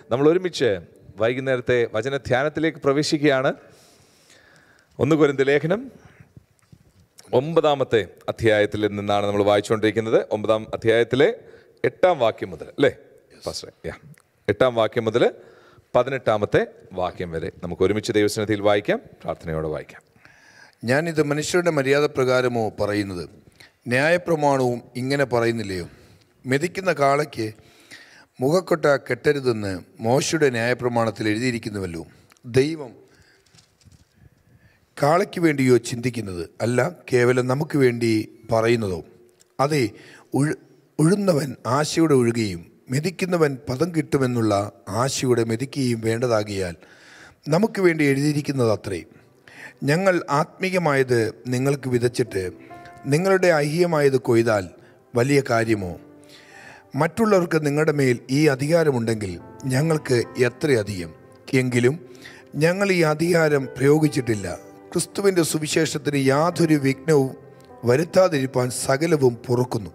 നമ്മൾ ഒരുമിച്ച് വൈകുന്നേരത്തെ വചനധ്യാനത്തിലേക്ക് പ്രവേശിക്കുകയാണ് ഒന്ന് കുരുന്ത് ലേഖനം ഒമ്പതാമത്തെ അധ്യായത്തിൽ നിന്നാണ് നമ്മൾ വായിച്ചുകൊണ്ടിരിക്കുന്നത് ഒമ്പതാം അധ്യായത്തിലെ എട്ടാം വാക്യം മുതൽ അല്ലേ ഫസ്റ്റ് യാ എട്ടാം വാക്യം മുതൽ പതിനെട്ടാമത്തെ വാക്യം വരെ നമുക്ക് ഒരുമിച്ച് ദൈവസനത്തിൽ വായിക്കാം പ്രാർത്ഥനയോടെ വായിക്കാം ഞാനിത് മനുഷ്യരുടെ മര്യാദ പ്രകാരമോ പറയുന്നത് ന്യായപ്രമാണവും ഇങ്ങനെ പറയുന്നില്ലയോ മെതിക്കുന്ന കാളയ്ക്ക് മുഖക്കൊട്ട കെട്ടരുതെന്ന് മോശയുടെ ന്യായപ്രമാണത്തിൽ എഴുതിയിരിക്കുന്നുവല്ലോ ദൈവം കാളയ്ക്ക് വേണ്ടിയോ ചിന്തിക്കുന്നത് അല്ല കേവലം നമുക്ക് വേണ്ടി പറയുന്നതോ അതെ ഉഴു ഉഴുന്നവൻ ആശയോടെ ഒഴുകുകയും മെതിക്കുന്നവൻ പദം കിട്ടുമെന്നുള്ള ആശയോടെ മെതിക്കുകയും വേണ്ടതാകിയാൽ നമുക്ക് വേണ്ടി എഴുതിയിരിക്കുന്നത് അത്രേ ഞങ്ങൾ ആത്മീയമായത് നിങ്ങൾക്ക് വിതച്ചിട്ട് നിങ്ങളുടെ ഐഹിയമായത് കൊയ്താൽ വലിയ കാര്യമോ മറ്റുള്ളവർക്ക് നിങ്ങളുടെ മേൽ ഈ അധികാരമുണ്ടെങ്കിൽ ഞങ്ങൾക്ക് എത്രയധികം എങ്കിലും ഞങ്ങൾ ഈ അധികാരം പ്രയോഗിച്ചിട്ടില്ല ക്രിസ്തുവിൻ്റെ സുവിശേഷത്തിന് യാതൊരു വിഘ്നവും വരുത്താതിരിപ്പാൻ സകലവും പൊറുക്കുന്നു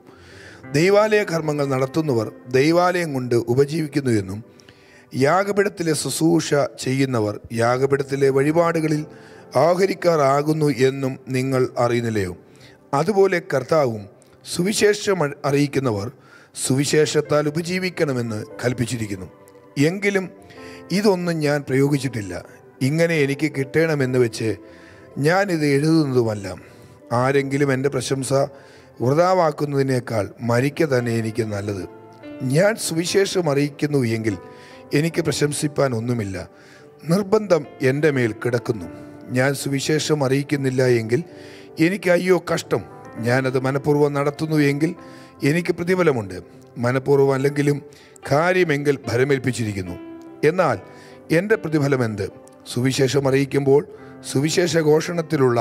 ദൈവാലയ കർമ്മങ്ങൾ നടത്തുന്നവർ ദൈവാലയം കൊണ്ട് ഉപജീവിക്കുന്നു എന്നും യാഗപീഠത്തിലെ ശുശ്രൂഷ ചെയ്യുന്നവർ യാഗപീഠത്തിലെ വഴിപാടുകളിൽ ആഹരിക്കാറാകുന്നു എന്നും നിങ്ങൾ അറിയുന്നില്ലയോ അതുപോലെ കർത്താവും സുവിശേഷം അ- അറിയിക്കുന്നവർ സുവിശേഷത്താൽ ഉപജീവിക്കണമെന്ന് കൽപ്പിച്ചിരിക്കുന്നു എങ്കിലും ഇതൊന്നും ഞാൻ പ്രയോഗിച്ചിട്ടില്ല ഇങ്ങനെ എനിക്ക് കിട്ടണമെന്ന് വെച്ച് ഞാനിത് എഴുതുന്നതുമല്ല ആരെങ്കിലും എൻ്റെ പ്രശംസ വൃതാവാക്കുന്നതിനേക്കാൾ മരിക്ക തന്നെ എനിക്ക് നല്ലത് ഞാൻ സുവിശേഷം അറിയിക്കുന്നു എങ്കിൽ എനിക്ക് പ്രശംസിപ്പാൻ ഒന്നുമില്ല നിർബന്ധം എൻ്റെ മേൽ കിടക്കുന്നു ഞാൻ സുവിശേഷം അറിയിക്കുന്നില്ല എങ്കിൽ എനിക്ക് അയ്യോ കഷ്ടം ഞാനത് മനഃപൂർവ്വം നടത്തുന്നു എങ്കിൽ എനിക്ക് പ്രതിഫലമുണ്ട് മനഃപൂർവ്വം അല്ലെങ്കിലും കാര്യമെങ്കിൽ ഭരമേൽപ്പിച്ചിരിക്കുന്നു എന്നാൽ എൻ്റെ പ്രതിഫലം എന്ത് സുവിശേഷം അറിയിക്കുമ്പോൾ സുവിശേഷ ഘോഷണത്തിലുള്ള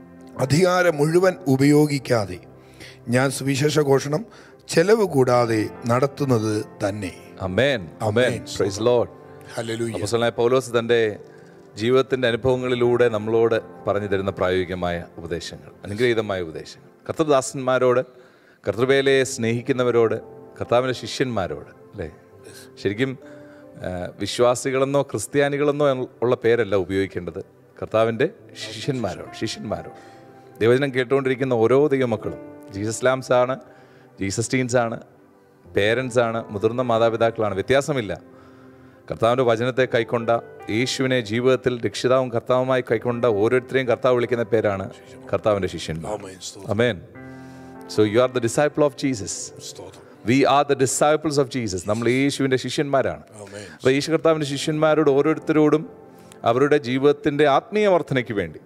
അധികാരം മുഴുവൻ ഉപയോഗിക്കാതെ ഞാൻ സുവിശേഷ ഘോഷണം ചെലവ് കൂടാതെ നടത്തുന്നത് തന്നെ amen amen praise lord hallelujah അപ്പോസ്തലനായ പൗലോസ് തൻ്റെ ജീവിതത്തിൻ്റെ അനുഭവങ്ങളിലൂടെ നമ്മളോട് പറഞ്ഞു തരുന്ന പ്രായോഗികമായ ഉപദേശങ്ങൾ അനുഗ്രഹീതമായ ഉപദേശങ്ങൾ കർത്തൃദാസന്മാരോട് കർത്തൃവേലയെ സ്നേഹിക്കുന്നവരോട് കർത്താവിൻ്റെ ശിഷ്യന്മാരോട് അല്ലേ ശരിക്കും ആ, വിശ്വാസികളെന്നോ ക്രിസ്ത്യാനികളെന്നോ ഉള്ള പേരല്ല ഉപയോഗിക്കേണ്ടത് കർത്താവിൻ്റെ ശിഷ്യന്മാരോട് ശിഷ്യന്മാരോട് ദൈവജനം കേട്ടുകൊണ്ടിരിക്കുന്ന ഓരോ ദൈവമക്കളും ജീസസ് ലാംസ് ആണ് ജീസസ് ടീൻസ് ആണ് പേരൻസ് ആണ് മുതിർന്ന മാതാപിതാക്കളാണ് വ്യത്യാസമില്ല കർത്താവിൻ്റെ വചനത്തെ കൈക്കൊണ്ട യേശുവിനെ ജീവിതത്തിൽ രക്ഷിതാവും കർത്താവുമായി കൈക്കൊണ്ട ഓരോരുത്തരെയും കർത്താവ് വിളിക്കുന്ന പേരാണ് കർത്താവിൻ്റെ ശിഷ്യന്മാർ amen so you are the disciple of Jesus we are the disciples of Jesus നമ്മൾ യേശുവിൻ്റെ ശിഷ്യന്മാരാണ് അപ്പോൾ യേശു കർത്താവിൻ്റെ ശിഷ്യന്മാരോട് ഓരോരുത്തരോടും അവരുടെ ജീവിതത്തിൻ്റെ ആത്മീയ വർധനയ്ക്ക് വേണ്ടി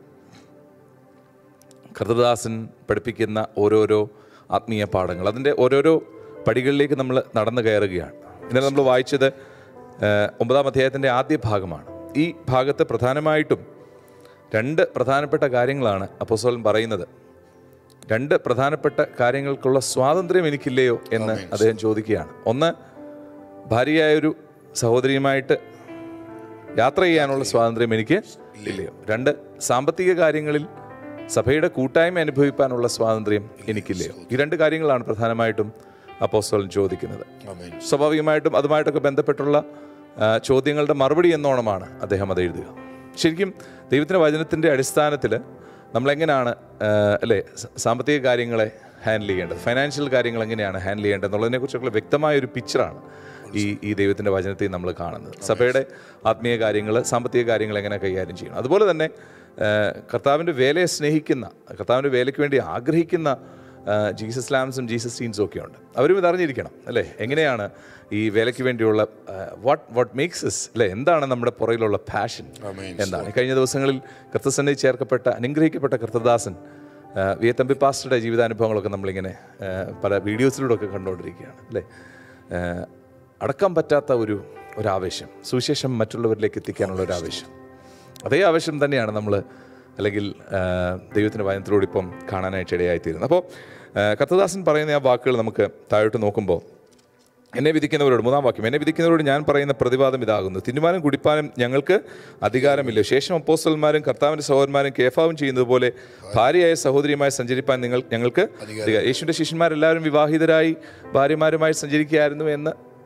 കർത്തദാസൻ പഠിപ്പിക്കുന്ന ഓരോരോ ആത്മീയ പാഠങ്ങൾ അതിൻ്റെ ഓരോരോ പടികളിലേക്ക് നമ്മൾ നടന്നു കയറുകയാണ് ഇന്നലെ നമ്മൾ വായിച്ചത് ആ, ഒമ്പതാം അധ്യായത്തിൻ്റെ ആദ്യ ഭാഗമാണ് ഈ ഭാഗത്ത് പ്രധാനമായിട്ടും രണ്ട് പ്രധാനപ്പെട്ട കാര്യങ്ങളാണ് അപ്പോസ്തലൻ പറയുന്നത് രണ്ട് പ്രധാനപ്പെട്ട കാര്യങ്ങൾക്കുള്ള സ്വാതന്ത്ര്യം എനിക്കില്ലയോ എന്ന് അദ്ദേഹം ചോദിക്കുകയാണ് ഒന്ന് ഭാര്യയായൊരു സഹോദരിയുമായിട്ട് യാത്ര ചെയ്യാനുള്ള സ്വാതന്ത്ര്യം എനിക്ക് ഇല്ലയോ രണ്ട് സാമ്പത്തിക കാര്യങ്ങളിൽ സഭയുടെ കൂട്ടായ്മ അനുഭവിക്കാനുള്ള സ്വാതന്ത്ര്യം എനിക്കില്ലയോ ഈ രണ്ട് കാര്യങ്ങളാണ് പ്രധാനമായിട്ടും അപ്പോസ്തലൻ ചോദിക്കുന്നത് സ്വാഭാവികമായിട്ടും അതുമായിട്ടൊക്കെ ബന്ധപ്പെട്ടുള്ള ആ, ചോദ്യങ്ങളുടെ മറുപടി എന്നോണമാണ് അദ്ദേഹം അത് എഴുതുക ശരിക്കും ദൈവത്തിൻ്റെ വചനത്തിൻ്റെ അടിസ്ഥാനത്തിൽ നമ്മളെങ്ങനെയാണ് ആ, അല്ലേ സ- സാമ്പത്തിക കാര്യങ്ങളെ ഹാൻഡിൽ ചെയ്യേണ്ടത് ഫൈനാൻഷ്യൽ കാര്യങ്ങൾ എങ്ങനെയാണ് ഹാൻഡിൽ ചെയ്യേണ്ടത് എന്നുള്ളതിനെക്കുറിച്ചൊക്കെ വ്യക്തമായ ഒരു പിക്ചറാണ് ഈ ഈ ദൈവത്തിൻ്റെ വചനത്തിൽ നമ്മൾ കാണുന്നത് സഭയുടെ ആത്മീയ കാര്യങ്ങൾ സാമ്പത്തിക കാര്യങ്ങൾ എങ്ങനെ കൈകാര്യം ചെയ്യണം അതുപോലെ തന്നെ ആ, കർത്താവിൻ്റെ വേലയെ സ്നേഹിക്കുന്ന കർത്താവിൻ്റെ വേലയ്ക്ക് വേണ്ടി ആഗ്രഹിക്കുന്ന ആ, ജീസസ് ലാംസും ജീസസ് ടീൻസും ഒക്കെ ഉണ്ട് അവരും ഇത് അറിഞ്ഞിരിക്കണം അല്ലേ എങ്ങനെയാണ് ഈ വേലയ്ക്ക് വേണ്ടിയുള്ള വാട്ട് വാട്ട് മേക്സ് എസ് അല്ലേ എന്താണ് നമ്മുടെ പുറകിലുള്ള പാഷൻ എന്താണ് ഈ കഴിഞ്ഞ ദിവസങ്ങളിൽ കർത്തസന്നിധി ചേർക്കപ്പെട്ട അനുഗ്രഹിക്കപ്പെട്ട കർത്തദാസൻ ആ, വി എ തമ്പി പാസ്റ്ററുടെ ജീവിതാനുഭവങ്ങളൊക്കെ നമ്മളിങ്ങനെ ആ, പല വീഡിയോസിലൂടെ ഒക്കെ കണ്ടുകൊണ്ടിരിക്കുകയാണ് അല്ലേ ആ, അടക്കാൻ പറ്റാത്ത ഒരു ഒരാവേശം സുവിശേഷം മറ്റുള്ളവരിലേക്ക് എത്തിക്കാനുള്ള ഒരു ആവേശം അതേ ആവശ്യം തന്നെയാണ് നമ്മൾ അല്ലെങ്കിൽ ആ, ദൈവത്തിൻ്റെ വചനത്തിലൂടെ ഇപ്പം കാണാനായിട്ട് ഇടയായിത്തീരുന്നത് അപ്പോൾ കർത്തദാസൻ പറയുന്ന ആ വാക്കുകൾ നമുക്ക് താഴോട്ട് നോക്കുമ്പോൾ എന്നെ വിധിക്കുന്നവരോട് മൂന്നാം വാക്യം എന്നെ വിധിക്കുന്നവരോട് ഞാൻ പറയുന്ന പ്രതിവാദം ഇതാകുന്നു തിന്നുവാനും കുടിപ്പാനും ഞങ്ങൾക്ക് അധികാരമില്ല ശേഷം അപ്പോസ്റ്റൽമാരും കർത്താവിൻ്റെ സഹോദരന്മാരും കേഫാവും ചെയ്യുന്നത് പോലെ ഭാര്യയായ സഹോദരിയുമായി സഞ്ചരിപ്പാൻ നിങ്ങൾ ഞങ്ങൾക്ക് അധികാരം യേശുവിൻ്റെ ശിഷ്യന്മാരെല്ലാവരും വിവാഹിതരായി ഭാര്യമാരുമായി സഞ്ചരിക്കുകയായിരുന്നു എന്ന്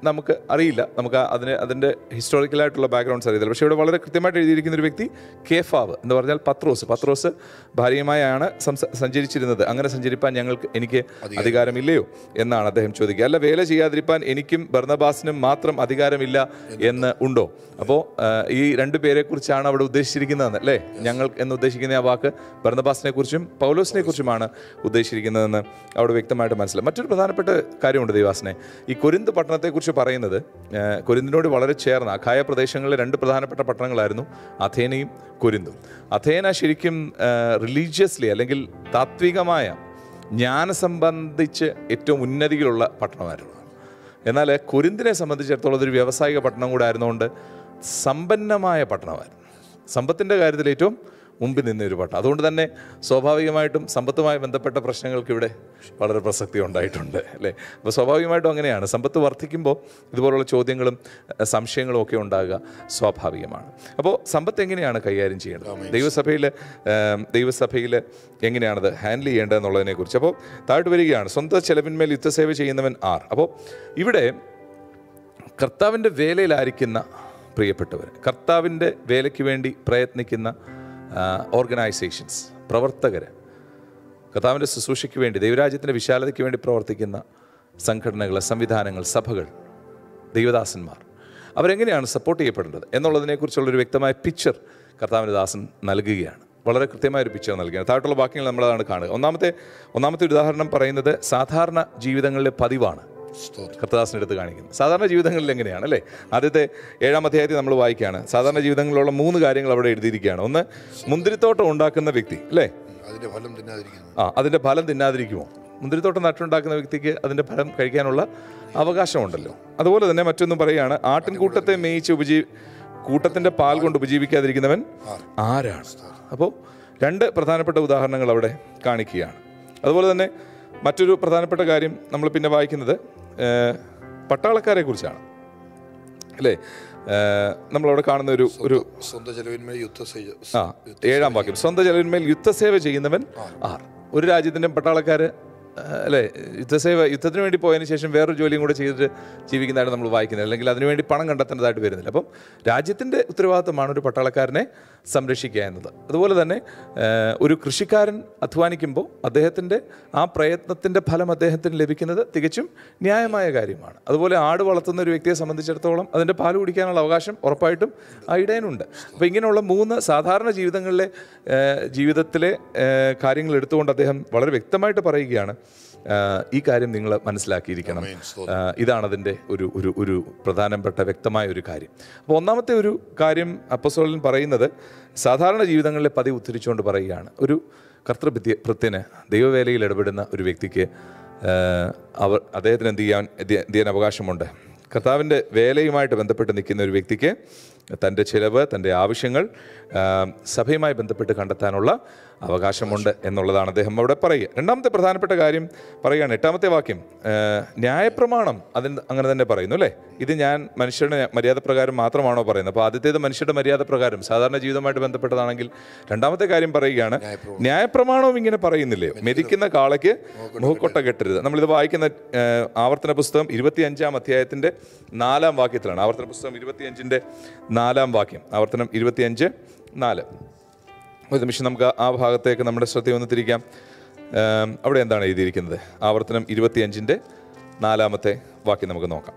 നമുക്ക് അറിയില്ല നമുക്ക് ആ- അതിന് അതിൻ്റെ ഹിസ്റ്റോറിക്കലായിട്ടുള്ള ബാക്ക്ഗ്രൗണ്ട്സ് അറിയത്തില്ല പക്ഷേ ഇവിടെ വളരെ കൃത്യമായിട്ട് എഴുതിയിരിക്കുന്ന ഒരു വ്യക്തി കേഫാവ് എന്ന് പറഞ്ഞാൽ പത്രോസ് പത്രോസ് ഭാര്യയുമായാണ് സംസ- സഞ്ചരിച്ചിരുന്നത് അങ്ങനെ സഞ്ചരിപ്പാൻ ഞങ്ങൾക്ക് എനിക്ക് അധികാരമില്ലയോ എന്നാണ് അദ്ദേഹം ചോദിക്കുക അല്ല വേല ചെയ്യാതിരിപ്പാൻ എനിക്കും ഭർണബാസിനും മാത്രം അധികാരമില്ല എന്ന് ഉണ്ടോ അപ്പോൾ ഈ രണ്ടു പേരെ കുറിച്ചാണ് അവിടെ ഉദ്ദേശിച്ചിരിക്കുന്നതെന്ന് അല്ലേ ഞങ്ങൾ എന്ന് ഉദ്ദേശിക്കുന്ന ആ വാക്ക് ഭർണബാസിനെ കുറിച്ചും പൗലോസിനെ കുറിച്ചുമാണ് ഉദ്ദേശിച്ചിരിക്കുന്നതെന്ന് അവിടെ വ്യക്തമായിട്ട് മനസ്സിലായി മറ്റൊരു പ്രധാനപ്പെട്ട കാര്യമുണ്ട് ദൈവാസനെ ഈ കൊരിന്ത് പട്ടണത്തെക്കുറിച്ച് പറയുന്നത് ആ, കൊരിന്തിനോട് വളരെ ചേർന്ന അഖായ പ്രദേശങ്ങളിലെ രണ്ട് പ്രധാനപ്പെട്ട പട്ടണങ്ങളായിരുന്നു അഥേനയും കൊരിന്തും അഥേന ശരിക്കും റിലീജിയസ്ലി അല്ലെങ്കിൽ താത്വികമായ ജ്ഞാന സംബന്ധിച്ച് ഏറ്റവും ഉന്നതിയിലുള്ള പട്ടണമായിരുന്നു എന്നാൽ കൊരിന്തിനെ സംബന്ധിച്ചിടത്തോളം അതൊരു വ്യാവസായിക പട്ടണം കൂടെ ആയിരുന്നുകൊണ്ട് സമ്പന്നമായ പട്ടണമായിരുന്നു സമ്പത്തിൻ്റെ കാര്യത്തിൽ ഏറ്റവും മുമ്പിൽ നിന്ന ഒരു പട്ടണം അതുകൊണ്ട് തന്നെ സ്വാഭാവികമായിട്ടും സമ്പത്തുമായി ബന്ധപ്പെട്ട പ്രശ്നങ്ങൾക്ക് ഇവിടെ വളരെ പ്രസക്തി ഉണ്ടായിട്ടുണ്ട് അല്ലേ അപ്പോൾ സ്വാഭാവികമായിട്ടും അങ്ങനെയാണ് സമ്പത്ത് വർദ്ധിക്കുമ്പോൾ ഇതുപോലുള്ള ചോദ്യങ്ങളും അഹ് സംശയങ്ങളും ഒക്കെ ഉണ്ടാകുക സ്വാഭാവികമാണ് അപ്പോൾ സമ്പത്ത് എങ്ങനെയാണ് കൈകാര്യം ചെയ്യേണ്ടത് ദൈവസഭയിൽ ദൈവസഭയിൽ എങ്ങനെയാണത് ഹാൻഡിൽ ചെയ്യേണ്ടത് എന്നുള്ളതിനെക്കുറിച്ച് അപ്പോൾ താഴോട്ട് വരികയാണ് സ്വന്തം ചെലവിന്മേൽ യുദ്ധസേവ ചെയ്യുന്നവൻ ആർ അപ്പോൾ ഇവിടെ കർത്താവിൻ്റെ വേലയിലായിരിക്കുന്ന പ്രിയപ്പെട്ടവർ കർത്താവിൻ്റെ വേലയ്ക്ക് വേണ്ടി പ്രയത്നിക്കുന്ന ഓർഗനൈസേഷൻസ് പ്രവർത്തകർ കർത്താവിൻ്റെ ശുശ്രൂഷയ്ക്ക് വേണ്ടി ദൈവരാജ്യത്തിൻ്റെ വിശാലതയ്ക്ക് വേണ്ടി പ്രവർത്തിക്കുന്ന സംഘടനകൾ സംവിധാനങ്ങൾ സഭകൾ ദൈവദാസന്മാർ അവരെങ്ങനെയാണ് സപ്പോർട്ട് ചെയ്യപ്പെടേണ്ടത് എന്നുള്ളതിനെക്കുറിച്ചുള്ളൊരു വ്യക്തമായ പിക്ചർ കർത്താവിൻ്റെ ദാസൻ നൽകുകയാണ് വളരെ കൃത്യമായ ഒരു പിക്ചർ നൽകുകയാണ് താഴോട്ടുള്ള വാക്യങ്ങൾ നമ്മളതാണ് കാണുക ഒന്നാമത്തെ ഒന്നാമത്തെ ഒരു ഉദാഹരണം പറയുന്നത് സാധാരണ ജീവിതങ്ങളിലെ പതിവാണ് സ്തോത്രം കർത്തദാസിൻ്റെ അടുത്ത് കാണിക്കുന്നത് സാധാരണ ജീവിതങ്ങളിൽ എങ്ങനെയാണ് അല്ലേ ആദ്യത്തെ ഏഴാം അധ്യായത്തിൽ നമ്മൾ വായിക്കുകയാണ് സാധാരണ ജീവിതങ്ങളിലുള്ള മൂന്ന് കാര്യങ്ങൾ അവിടെ എഴുതിയിരിക്കുകയാണ് ഒന്ന് മുന്തിരിത്തോട്ടം ഉണ്ടാക്കുന്ന വ്യക്തി അല്ലേ അതിന്റെ ഫലം തിന്നാതിരിക്കുന്നു ആ അതിൻ്റെ ഫലം തിന്നാതിരിക്കുമോ മുന്തിരിത്തോട്ടം നട്ടുണ്ടാക്കുന്ന വ്യക്തിക്ക് അതിൻ്റെ ഫലം കഴിക്കാനുള്ള അവകാശമുണ്ടല്ലോ അതുപോലെ തന്നെ മറ്റൊന്നും പറയുകയാണ് ആട്ടിൻകൂട്ടത്തെ മേയിച്ച് ഉപജീ കൂട്ടത്തിൻ്റെ പാൽ കൊണ്ട് ഉപജീവിക്കാതിരിക്കുന്നവൻ ആരാണ് അപ്പോൾ രണ്ട് പ്രധാനപ്പെട്ട ഉദാഹരണങ്ങൾ അവിടെ കാണിക്കുകയാണ് അതുപോലെ തന്നെ മറ്റൊരു പ്രധാനപ്പെട്ട കാര്യം നമ്മൾ പിന്നെ വായിക്കുന്നത് ഏഹ്, പട്ടാളക്കാരെ കുറിച്ചാണ് അല്ലേ ഏഹ്, നമ്മളവിടെ കാണുന്ന ഒരു ഒരു സ്വന്തം ചെലവിന്മേൽ യുദ്ധ സൈ- ആ ഏഴാം വാക്യം സ്വന്തം ചെലവിന്മേൽ യുദ്ധസേവ ചെയ്യുന്നവൻ ആർ ഒരു രാജ്യത്തിൻ്റെ പട്ടാളക്കാര് ആ, അല്ലേ യുദ്ധസേവ യുദ്ധത്തിന് വേണ്ടി പോയതിന് ശേഷം വേറൊരു ജോലിയും കൂടെ ചെയ്തിട്ട് ജീവിക്കുന്നതായിട്ട് നമ്മൾ വായിക്കുന്നത് അല്ലെങ്കിൽ അതിനുവേണ്ടി പണം കണ്ടെത്തേണ്ടതായിട്ട് വരുന്നില്ല അപ്പം രാജ്യത്തിൻ്റെ ഉത്തരവാദിത്തമാണ് ഒരു പട്ടാളക്കാരനെ സംരക്ഷിക്കുക എന്നത് അതുപോലെ തന്നെ ആ, ഒരു കൃഷിക്കാരൻ അധ്വാനിക്കുമ്പോൾ അദ്ദേഹത്തിൻ്റെ ആ പ്രയത്നത്തിൻ്റെ ഫലം അദ്ദേഹത്തിന് ലഭിക്കുന്നത് തികച്ചും ന്യായമായ കാര്യമാണ് അതുപോലെ ആട് വളർത്തുന്ന ഒരു വ്യക്തിയെ സംബന്ധിച്ചിടത്തോളം അതിൻ്റെ പാൽ കുടിക്കാനുള്ള അവകാശം ഉറപ്പായിട്ടും ആ ഇടയനുണ്ട് അപ്പോൾ ഇങ്ങനെയുള്ള മൂന്ന് സാധാരണ ജീവിതങ്ങളിലെ ആ, ജീവിതത്തിലെ ആ, കാര്യങ്ങൾ എടുത്തുകൊണ്ട് അദ്ദേഹം വളരെ വ്യക്തമായിട്ട് പറയുകയാണ് ആ, ഈ കാര്യം നിങ്ങൾ മനസ്സിലാക്കിയിരിക്കണം ആമേൻ. സ്തോത്രം. ആ, ഇതാണ് അതിൻ്റെ ഒരു ഒരു ഒരു പ്രധാനപ്പെട്ട വ്യക്തമായ ഒരു കാര്യം അപ്പോൾ ഒന്നാമത്തെ ഒരു കാര്യം അപ്പസോളൻ പറയുന്നത് സാധാരണ ജീവിതങ്ങളിലെ പതിവ് ഉദ്ധരിച്ചുകൊണ്ട് പറയുകയാണ് ഒരു കർത്തൃഭിത്യ ഭൃത്യന് ദൈവവേലയിൽ ഇടപെടുന്ന ഒരു വ്യക്തിക്ക് ആ, അവർ അദ്ദേഹത്തിന് എന്ത് ചെയ്യാൻ എന്ത് ചെയ്യാൻ- എന്ത് ചെയ്യാൻ അവകാശമുണ്ട് കർത്താവിൻ്റെ വേലയുമായിട്ട് ബന്ധപ്പെട്ട് നിൽക്കുന്ന ഒരു വ്യക്തിക്ക് തൻ്റെ ചിലവ് തൻ്റെ ആവശ്യങ്ങൾ ആ, സഭയുമായി ബന്ധപ്പെട്ട് കണ്ടെത്താനുള്ള അവകാശമുണ്ട് എന്നുള്ളതാണ് അദ്ദേഹം അവിടെ പറയുക രണ്ടാമത്തെ പ്രധാനപ്പെട്ട കാര്യം പറയുകയാണ് എട്ടാമത്തെ വാക്യം ആ, ന്യായപ്രമാണം അതിന് അങ്ങനെ തന്നെ പറയുന്നു അല്ലേ ഇത് ഞാൻ മനുഷ്യരുടെ മര്യാദ പ്രകാരം മാത്രമാണോ പറയുന്നത് അപ്പോൾ ആദ്യത്തേത് മനുഷ്യരുടെ മര്യാദ പ്രകാരം സാധാരണ ജീവിതമായിട്ട് ബന്ധപ്പെട്ടതാണെങ്കിൽ രണ്ടാമത്തെ കാര്യം പറയുകയാണ് ന്യായപ്രമാണവും ഇങ്ങനെ പറയുന്നില്ലേ മെതിക്കുന്ന കാളയ്ക്ക് മുഖക്കൊട്ട കെട്ടരുത് നമ്മളിത് വായിക്കുന്ന ആ, ആവർത്തന പുസ്തകം ഇരുപത്തി അഞ്ചാം അധ്യായത്തിൻ്റെ നാലാം വാക്യത്തിലാണ് ആവർത്തന പുസ്തകം ഇരുപത്തിയഞ്ചിൻ്റെ നാലാം വാക്യം ആവർത്തനം ഇരുപത്തിയഞ്ച് നാല് ഒരു നിമിഷം നമുക്ക് ആ ഭാഗത്തേക്ക് നമ്മുടെ ശ്രദ്ധയൊന്ന് തിരിക്കാം ആം, അവിടെ എന്താണ് എഴുതിയിരിക്കുന്നത് ആവർത്തനം ഇരുപത്തിയഞ്ചിൻ്റെ നാലാമത്തെ വാക്യം നമുക്ക് നോക്കാം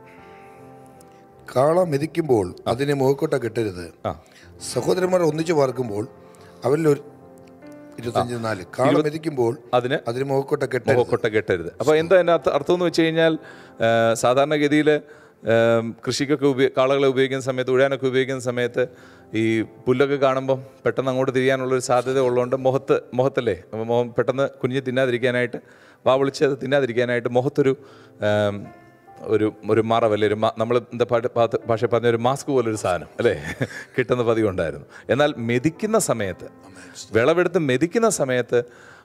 കാള മെതിക്കുമ്പോൾ അതിനെ മുഖക്കൊട്ട കെട്ടരുത് ആ സഹോദരന്മാർ ഒന്നിച്ചു പാർക്കുമ്പോൾ അവരിൽ ഒരു ഇരുപത്തഞ്ച് നാല് കാള മെതിക്കുമ്പോൾ അതിന് അതിന് മുഖക്കൊട്ട കെട്ടരുത് മുഖക്കൊട്ട കെട്ടരുത് അപ്പോൾ എന്താ അതിൻ്റെ അർത്ഥം അർത്ഥം എന്ന് വെച്ച് കഴിഞ്ഞാൽ ആ, സാധാരണഗതിയിൽ കൃഷിക്കൊക്കെ ഉപയോഗ കാളകളെ ഉപയോഗിക്കുന്ന സമയത്ത് ഉഴാനൊക്കെ ഉപയോഗിക്കുന്ന സമയത്ത് ഈ പുല്ലൊക്കെ കാണുമ്പം പെട്ടെന്ന് അങ്ങോട്ട് തിരിയാനുള്ളൊരു സാധ്യത ഉള്ളതുകൊണ്ട് മുഖത്ത് മുഖത്തല്ലേ അപ്പോൾ മുഖം പെട്ടെന്ന് കുഞ്ഞ് തിന്നാതിരിക്കാനായിട്ട് വാ വിളിച്ച് അത് തിന്നാതിരിക്കാനായിട്ട് മുഖത്തൊരു ആം, ഒരു ഒരു മറവല്ലേ ഒരു നമ്മൾ എന്താ പാട്ട് പാത്ത് ഭാഷ പറഞ്ഞ ഒരു മാസ്ക് പോലൊരു സാധനം അല്ലേ കിട്ടുന്ന പതിവുണ്ടായിരുന്നു എന്നാൽ മെതിക്കുന്ന സമയത്ത് വിളവെടുത്ത് മെതിക്കുന്ന സമയത്ത്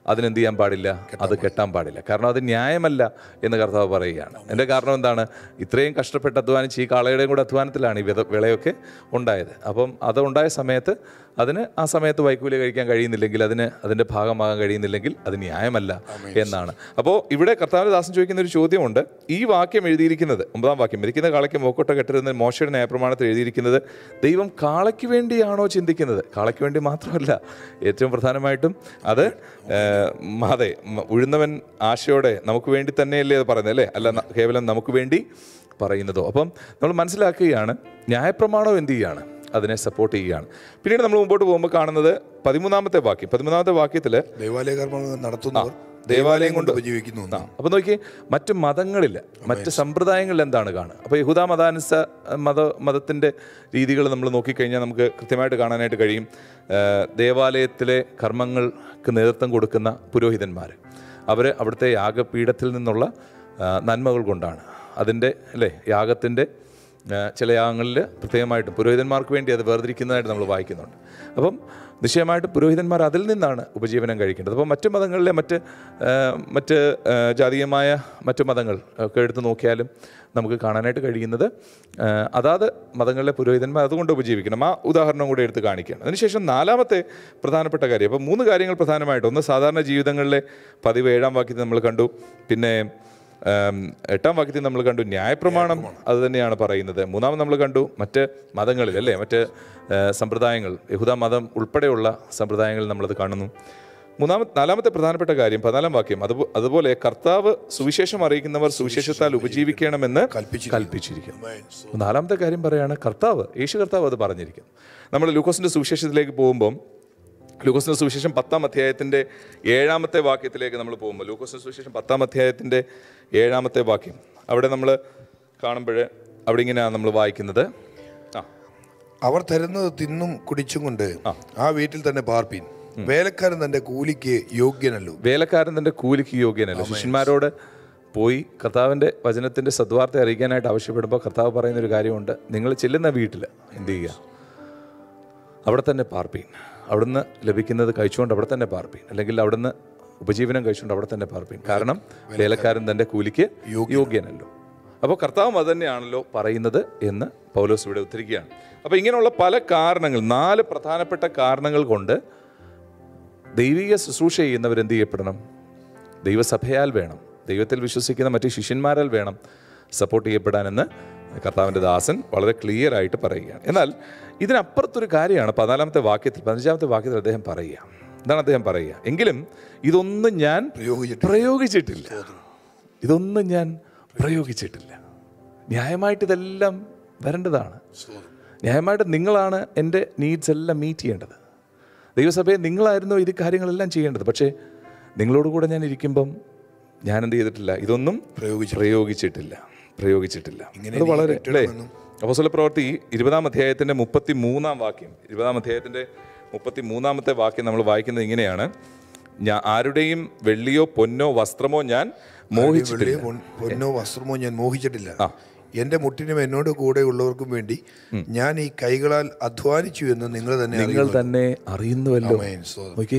അതിനെന്ത് ചെയ്യാൻ പാടില്ല അത് കെട്ടാൻ പാടില്ല കാരണം അത് ന്യായമല്ല എന്ന് കർത്താവ് പറയുകയാണ് എൻ്റെ കാരണം എന്താണ് ഇത്രയും കഷ്ടപ്പെട്ട് അധ്വാനിച്ച് ഈ കാളയുടെയും കൂടെ അധ്വാനത്തിലാണ് ഈ വിത വിളയൊക്കെ ഉണ്ടായത് അപ്പം അത് ഉണ്ടായ സമയത്ത് അതിന് ആ സമയത്ത് വൈക്കൂലി കഴിക്കാൻ കഴിയുന്നില്ലെങ്കിൽ അതിന് അതിൻ്റെ ഭാഗമാകാൻ കഴിയുന്നില്ലെങ്കിൽ അത് ന്യായമല്ല എന്നാണ് അപ്പോൾ ഇവിടെ കർത്താവിന്റെ ദാസൻ ചോദിക്കുന്ന ഒരു ചോദ്യമുണ്ട് ഈ വാക്യം എഴുതിയിരിക്കുന്നത് ഒമ്പതാം വാക്യം മരിക്കുന്ന കാളയ്ക്ക് മോക്കൊട്ട കെട്ടരുതെന്ന് മോശയുടെ ന്യായപ്രമാണത്തിൽ എഴുതിയിരിക്കുന്നത് ദൈവം കാളയ്ക്ക് വേണ്ടിയാണോ ചിന്തിക്കുന്നത് കാളയ്ക്ക് വേണ്ടി മാത്രമല്ല ഏറ്റവും പ്രധാനമായിട്ടും അത് ഏഹ്, മ- അതെ മ- ഉഴുന്നവൻ ആശയോടെ നമുക്ക് വേണ്ടി തന്നെയല്ലേ അത് പറയുന്നത് അല്ലേ അല്ല ന- കേവലം നമുക്ക് വേണ്ടി പറയുന്നതോ അപ്പം നമ്മൾ മനസ്സിലാക്കുകയാണ് ന്യായപ്രമാണം എന്ത് ചെയ്യുകയാണ് അതിനെ സപ്പോർട്ട് ചെയ്യുകയാണ് പിന്നീട് നമ്മൾ മുമ്പോട്ട് പോകുമ്പോൾ കാണുന്നത് പതിമൂന്നാമത്തെ വാക്യം പതിമൂന്നാമത്തെ വാക്യത്തിൽ ദൈവാലയ കർമ്മങ്ങൾ നടത്തുന്നവർ ദേവാലയം കൊണ്ട് ഉപജീവിക്കുന്നു എന്ന്. അപ്പൊ നോക്കി മറ്റു മതങ്ങളില്ല മറ്റ് സമ്പ്രദായങ്ങളിൽ എന്താണ് കാണുക അപ്പോൾ യഹൂദ മതാനുസ മത മതത്തിൻ്റെ രീതികൾ നമ്മൾ നോക്കിക്കഴിഞ്ഞാൽ നമുക്ക് കൃത്യമായിട്ട് കാണാനായിട്ട് കഴിയും ആ, ദേവാലയത്തിലെ കർമ്മങ്ങൾക്ക് നേതൃത്വം കൊടുക്കുന്ന പുരോഹിതന്മാർ അവർ അവിടുത്തെ യാഗപീഠത്തിൽ നിന്നുള്ള ആ, നന്മകൾ കൊണ്ടാണ് അതിൻ്റെ അല്ലേ യാഗത്തിൻ്റെ ആ, ചില യാഗങ്ങളിൽ പ്രത്യേകമായിട്ടും പുരോഹിതന്മാർക്ക് വേണ്ടി അത് വേർതിരിക്കുന്നതായിട്ട് നമ്മൾ വായിക്കുന്നുണ്ട് അപ്പം നിശ്ചയമായിട്ടും പുരോഹിതന്മാർ അതിൽ നിന്നാണ് ഉപജീവനം കഴിക്കേണ്ടത് അപ്പോൾ മറ്റു മതങ്ങളിലെ മറ്റ് ആ, മറ്റ് ആ, ജാതീയമായ മറ്റു മതങ്ങൾ ഒക്കെ എടുത്ത് നോക്കിയാലും നമുക്ക് കാണാനായിട്ട് കഴിയുന്നത് ആ, അതാത് മതങ്ങളിലെ പുരോഹിതന്മാർ അതുകൊണ്ട് ഉപജീവിക്കണം ആ ഉദാഹരണം കൂടെ എടുത്ത് കാണിക്കുകയാണ് അതിനുശേഷം നാലാമത്തെ പ്രധാനപ്പെട്ട കാര്യം അപ്പോൾ മൂന്ന് കാര്യങ്ങൾ പ്രധാനമായിട്ട് ഒന്ന് സാധാരണ ജീവിതങ്ങളിലെ പതിവ് ഏഴാം വാക്യത്തിൽ നമ്മൾ കണ്ടു പിന്നെ ആം, എട്ടാം വാക്യത്തിൽ നമ്മൾ കണ്ടു ന്യായപ്രമാണം അത് തന്നെയാണ് പറയുന്നത് മൂന്നാമത് നമ്മൾ കണ്ടു മറ്റ് മതങ്ങളിൽ അല്ലേ മറ്റ് ആ, സമ്പ്രദായങ്ങൾ യഹൂദ മതം ഉൾപ്പെടെയുള്ള സമ്പ്രദായങ്ങളിൽ നമ്മളത് കാണുന്നു മൂന്നാമത്തെ നാലാമത്തെ പ്രധാനപ്പെട്ട കാര്യം പതിനാലാം വാക്യം അതുപോ അതുപോലെ കർത്താവ് സുവിശേഷം അറിയിക്കുന്നവർ സുവിശേഷത്താൽ ഉപജീവിക്കണമെന്ന് കൽപ്പിച്ചിരിക്കുന്നു അപ്പോൾ നാലാമത്തെ കാര്യം പറയാണ് കർത്താവ് യേശു കർത്താവ് അത് പറഞ്ഞിരിക്കുന്നു നമ്മൾ ലൂക്കോസിന്റെ സുവിശേഷത്തിലേക്ക് പോകുമ്പം ലൂക്കോസിന്റെ സുവിശേഷം പത്താം അധ്യായത്തിന്റെ ഏഴാമത്തെ വാക്യത്തിലേക്ക് നമ്മൾ പോകുമ്പോൾ ലൂക്കോസിന്റെ സുവിശേഷം പത്താം അധ്യായത്തിന്റെ ഏഴാമത്തെ വാക്യം അവിടെ നമ്മൾ കാണുമ്പോൾ അവിടെ ഇങ്ങനെയാണ് നമ്മൾ വായിക്കുന്നത് ആ അവർ തരുന്നത് തിന്നും കുടിച്ചും കൊണ്ട് ആ വീട്ടിൽ തന്നെ പാർപ്പീൻ വേലക്കാരൻ തന്റെ കൂലിക്ക് യോഗ്യനല്ലോ വേലക്കാരൻ തന്റെ കൂലിക്ക് യോഗ്യനല്ല ശിഷ്യന്മാരോട് പോയി കർത്താവിന്റെ വചനത്തിന്റെ സദ്വാർത്ത അറിയിക്കാനായിട്ട് ആവശ്യപ്പെടുമ്പോൾ കർത്താവ് പറയുന്ന ഒരു കാര്യമുണ്ട് നിങ്ങൾ ചെല്ലുന്ന വീട്ടിൽ എന്ത് ചെയ്യുക അവിടെ തന്നെ പാർപ്പീൻ അവിടുന്ന് ലഭിക്കുന്നത് കഴിച്ചുകൊണ്ട് അവിടെ തന്നെ പാർപ്പീൻ അല്ലെങ്കിൽ അവിടുന്ന് ഉപജീവനം കഴിച്ചുകൊണ്ട് അവിടെ തന്നെ പാർപ്പീൻ കാരണം വേലക്കാരൻ തന്റെ കൂലിക്ക് യോഗ്യനല്ലോ അപ്പോൾ കർത്താവും അത് തന്നെയാണല്ലോ പറയുന്നത് എന്ന് പൗലോസ് ഇവിടെ ഉദ്ധരിക്കുകയാണ് അപ്പോൾ ഇങ്ങനെയുള്ള പല കാരണങ്ങൾ നാല് പ്രധാനപ്പെട്ട കാരണങ്ങൾ കൊണ്ട് ദൈവിക ശുശ്രൂഷ ചെയ്യുന്നവർ എന്ത് ചെയ്യപ്പെടണം ദൈവസഭയാൽ വേണം ദൈവത്തിൽ വിശ്വസിക്കുന്ന മറ്റ് ശിഷ്യന്മാരാൽ വേണം സപ്പോർട്ട് ചെയ്യപ്പെടാനെന്ന് കർത്താവിൻ്റെ ദാസൻ വളരെ ക്ലിയർ ആയിട്ട് പറയുകയാണ് എന്നാൽ ഇതിനപ്പുറത്തൊരു കാര്യമാണ് പതിനാലാമത്തെ വാക്യത്തിൽ പതിനഞ്ചാമത്തെ വാക്യത്തിൽ അദ്ദേഹം പറയുക എന്താണ് അദ്ദേഹം പറയുക എങ്കിലും ഇതൊന്നും ഞാൻ പ്രയോഗിച്ചിട്ട് പ്രയോഗിച്ചിട്ടില്ല ഇതൊന്നും ഞാൻ പ്രയോഗിച്ചിട്ടില്ല ന്യായമായിട്ട് ഇതെല്ലാം വരേണ്ടതാണ് ന്യായമായിട്ട് നിങ്ങളാണ് എൻ്റെ നീഡ്സ് എല്ലാം മീറ്റ് ചെയ്യേണ്ടത് ദൈവസഭയെ നിങ്ങളായിരുന്നു ഇത് കാര്യങ്ങളെല്ലാം ചെയ്യേണ്ടത് പക്ഷേ നിങ്ങളോട് കൂടെ ഞാൻ ഇരിക്കുമ്പം ഞാൻ എന്ത് ചെയ്തിട്ടില്ല ഇതൊന്നും പ്രയോഗിച്ചിട്ടില്ല. പ്രയോഗിച്ചിട്ടില്ല പ്രയോഗിച്ചിട്ടില്ല അത് വളരെ അല്ലേ അപ്പോസ്തല പ്രവൃത്തി ഇരുപതാം അധ്യായത്തിന്റെ മുപ്പത്തി മൂന്നാം വാക്യം ഇരുപതാം അധ്യായത്തിന്റെ മുപ്പത്തി മൂന്നാമത്തെ വാക്യം നമ്മൾ വായിക്കുന്നത് ഇങ്ങനെയാണ് ഞാൻ ആരുടെയും വെള്ളിയോ പൊന്നോ വസ്ത്രമോ ഞാൻ മോഹിച്ചിട്ടില്ല വെള്ളിയോ പൊൻ- പൊന്നോ വസ്ത്രമോ ഞാൻ മോഹിച്ചിട്ടില്ല എന്റെ മുട്ടിനും എന്നോട് കൂടെ ഉള്ളവർക്കും വേണ്ടി ഞാൻ ഈ കൈകളാൽ അധ്വാനിച്ചു എന്ന് നിങ്ങൾ തന്നെ നിങ്ങൾ അറിയുന്നു. തന്നെ അറിയുന്നുവല്ലോ ആമേൻ. സ്തോത്രം. നോക്കിയേ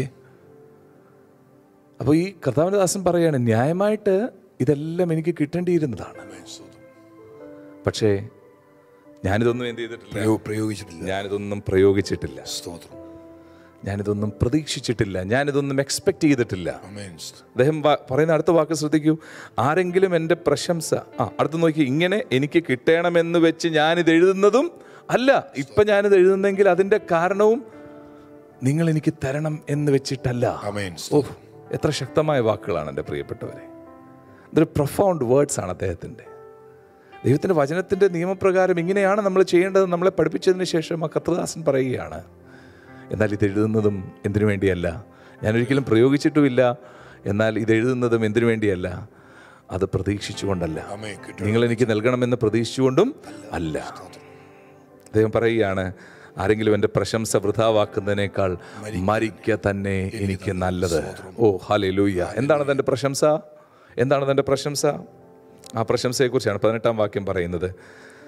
അപ്പോൾ ഈ കർത്താവിന്റെ ദാസൻ പറയാണ് ന്യായമായിട്ട് ഇതെല്ലാം എനിക്ക് കിട്ടേണ്ടിയിരുന്നതാണ് ആമേൻ. സ്തോത്രം. പക്ഷേ ഞാനിതൊന്നും എന്ത് ചെയ്തിട്ടില്ല പ്രയോ- പ്രയോഗിച്ചിട്ടില്ല ഞാനിതൊന്നും പ്രയോഗിച്ചിട്ടില്ല സ്തോത്രം ഞാനിതൊന്നും പ്രതീക്ഷിച്ചിട്ടില്ല ഞാനിതൊന്നും എക്സ്പെക്ട് ചെയ്തിട്ടില്ല ആമേൻ. സ്തോത്രം. അദ്ദേഹം വാ- പറയുന്ന അടുത്ത വാക്ക് ശ്രദ്ധിക്കൂ ആരെങ്കിലും എൻ്റെ പ്രശംസ ആ അടുത്ത് നോക്കി ഇങ്ങനെ എനിക്ക് കിട്ടണമെന്ന് വെച്ച് ഞാനിത് എഴുതുന്നതും അല്ല ഇപ്പം ഞാനിത് എഴുതുന്നെങ്കിൽ അതിൻ്റെ കാരണവും നിങ്ങൾ എനിക്ക് തരണം എന്ന് വെച്ചിട്ടല്ല ആമേൻ. ഓ എത്ര ശക്തമായ വാക്കുകളാണ് എൻ്റെ പ്രിയപ്പെട്ടവരെ ഇതൊരു പ്രൊഫൗണ്ട് വേർഡ്സ് ആണ് അദ്ദേഹത്തിൻ്റെ ദൈവത്തിൻ്റെ വചനത്തിൻ്റെ നിയമപ്രകാരം ഇങ്ങനെയാണ് നമ്മൾ ചെയ്യേണ്ടത് നമ്മളെ പഠിപ്പിച്ചതിന് ശേഷം ആ കത്രദാസൻ പറയുകയാണ് എന്നാൽ ഇത് എഴുതുന്നതും എന്തിനു വേണ്ടിയല്ല ഞാനൊരിക്കലും പ്രയോഗിച്ചിട്ടുമില്ല എന്നാൽ ഇത് എഴുതുന്നതും എന്തിനു വേണ്ടിയല്ല അത് പ്രതീക്ഷിച്ചുകൊണ്ടല്ല ആമേൻ. കിട്ടും. നിങ്ങൾ എനിക്ക് നൽകണമെന്ന് പ്രതീക്ഷിച്ചുകൊണ്ടും അല്ല അദ്ദേഹം പറയുകയാണ് ആരെങ്കിലും എൻ്റെ പ്രശംസ വൃഥാവാക്കുന്നതിനേക്കാൾ മരിക്ക തന്നെ എനിക്ക് നല്ലത് ഓ ഹാലേ ലൂയ്യ എന്താണ് തൻ്റെ പ്രശംസ എന്താണ് തൻ്റെ പ്രശംസ ആ പ്രശംസയെക്കുറിച്ചാണ് പതിനെട്ടാം വാക്യം പറയുന്നത്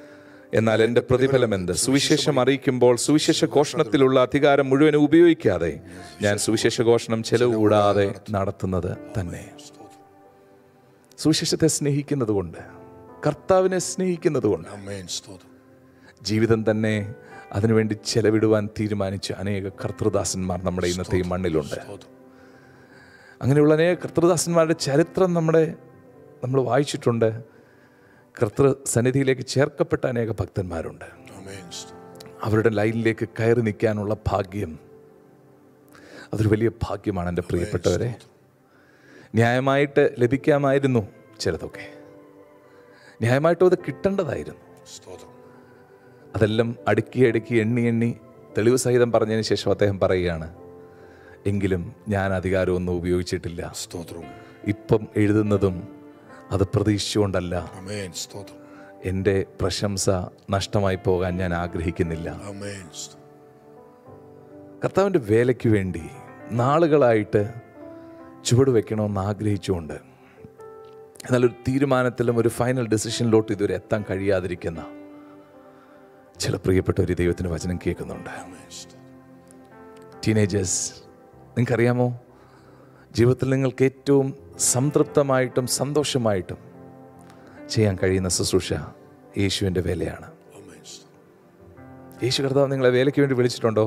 എന്നാൽ എൻ്റെ പ്രതിഫലം എന്ത് സുവിശേഷം അറിയിക്കുമ്പോൾ സുവിശേഷ ഘോഷണത്തിലുള്ള അധികാരം മുഴുവൻ ഉപയോഗിക്കാതെ ഞാൻ സുവിശേഷ ഘോഷണം ചെലവ് കൂടാതെ നടത്തുന്നത് തന്നെ സുവിശേഷത്തെ സ്നേഹിക്കുന്നത് കൊണ്ട് കർത്താവിനെ സ്നേഹിക്കുന്നത് കൊണ്ട് ആമേൻ സ്തോത്രം ജീവിതം തന്നെ അതിനുവേണ്ടി ചെലവിടുവാൻ തീരുമാനിച്ച അനേക കർത്തൃദാസന്മാർ നമ്മുടെ ഇന്നത്തെ ഈ മണ്ണിലുണ്ട് സ്തോത്രം അങ്ങനെയുള്ള അനേക കർത്തൃദാസന്മാരുടെ ചരിത്രം നമ്മുടെ നമ്മൾ വായിച്ചിട്ടുണ്ട് കർത്തൃ സന്നിധിയിലേക്ക് ചേർക്കപ്പെട്ട അനേക ഭക്തന്മാരുണ്ട് ആമേൻ സ്തോത്രം അവരുടെ ലൈനിലേക്ക് കയറി നിൽക്കാനുള്ള ഭാഗ്യം അതൊരു വലിയ ഭാഗ്യമാണ് എൻ്റെ പ്രിയപ്പെട്ടവരെ ന്യായമായിട്ട് ലഭിക്കാമായിരുന്നു ചിലതൊക്കെ ന്യായമായിട്ടും അത് കിട്ടേണ്ടതായിരുന്നു സ്തോത്രം അതെല്ലാം അടുക്കി അടുക്കി എണ്ണി എണ്ണി തെളിവ് സഹിതം പറഞ്ഞതിന് ശേഷം അദ്ദേഹം പറയുകയാണ് എങ്കിലും ഞാൻ അധികാരമൊന്നും ഉപയോഗിച്ചിട്ടില്ല സ്തോത്രം ഇപ്പം എഴുതുന്നതും അത് പ്രതീക്ഷിച്ചുകൊണ്ടല്ല ആമേൻ സ്തോത്രം എൻ്റെ പ്രശംസ നഷ്ടമായി പോകാൻ ഞാൻ ആഗ്രഹിക്കുന്നില്ല ആമേൻ സ്തോത്രം കർത്താവിൻ്റെ വേലയ്ക്ക് വേണ്ടി നാളുകളായിട്ട് ചുവട് വെക്കണമെന്ന് ആഗ്രഹിച്ചുകൊണ്ട് എന്നാൽ ഒരു തീരുമാനത്തിലും ഒരു ഫൈനൽ ഡെസിഷനിലോട്ട് ഇതുവരെ എത്താൻ കഴിയാതിരിക്കുന്ന ചില പ്രിയപ്പെട്ട ഒരു ദൈവത്തിന് വചനം കേൾക്കുന്നുണ്ട് ആമേൻ സ്തോത്രം ടീനേജേഴ്സ് നിങ്ങൾക്കറിയാമോ ജീവിതത്തിൽ നിങ്ങൾക്ക് ഏറ്റവും സംതൃപ്തമായിട്ടും സന്തോഷമായിട്ടും ചെയ്യാൻ കഴിയുന്ന ശുശ്രൂഷ യേശുവിൻ്റെ വേലയാണ് ആമേൻ സ്തോത്രം യേശു കർത്താവ് നിങ്ങളെ വേലയ്ക്ക് വേണ്ടി വിളിച്ചിട്ടുണ്ടോ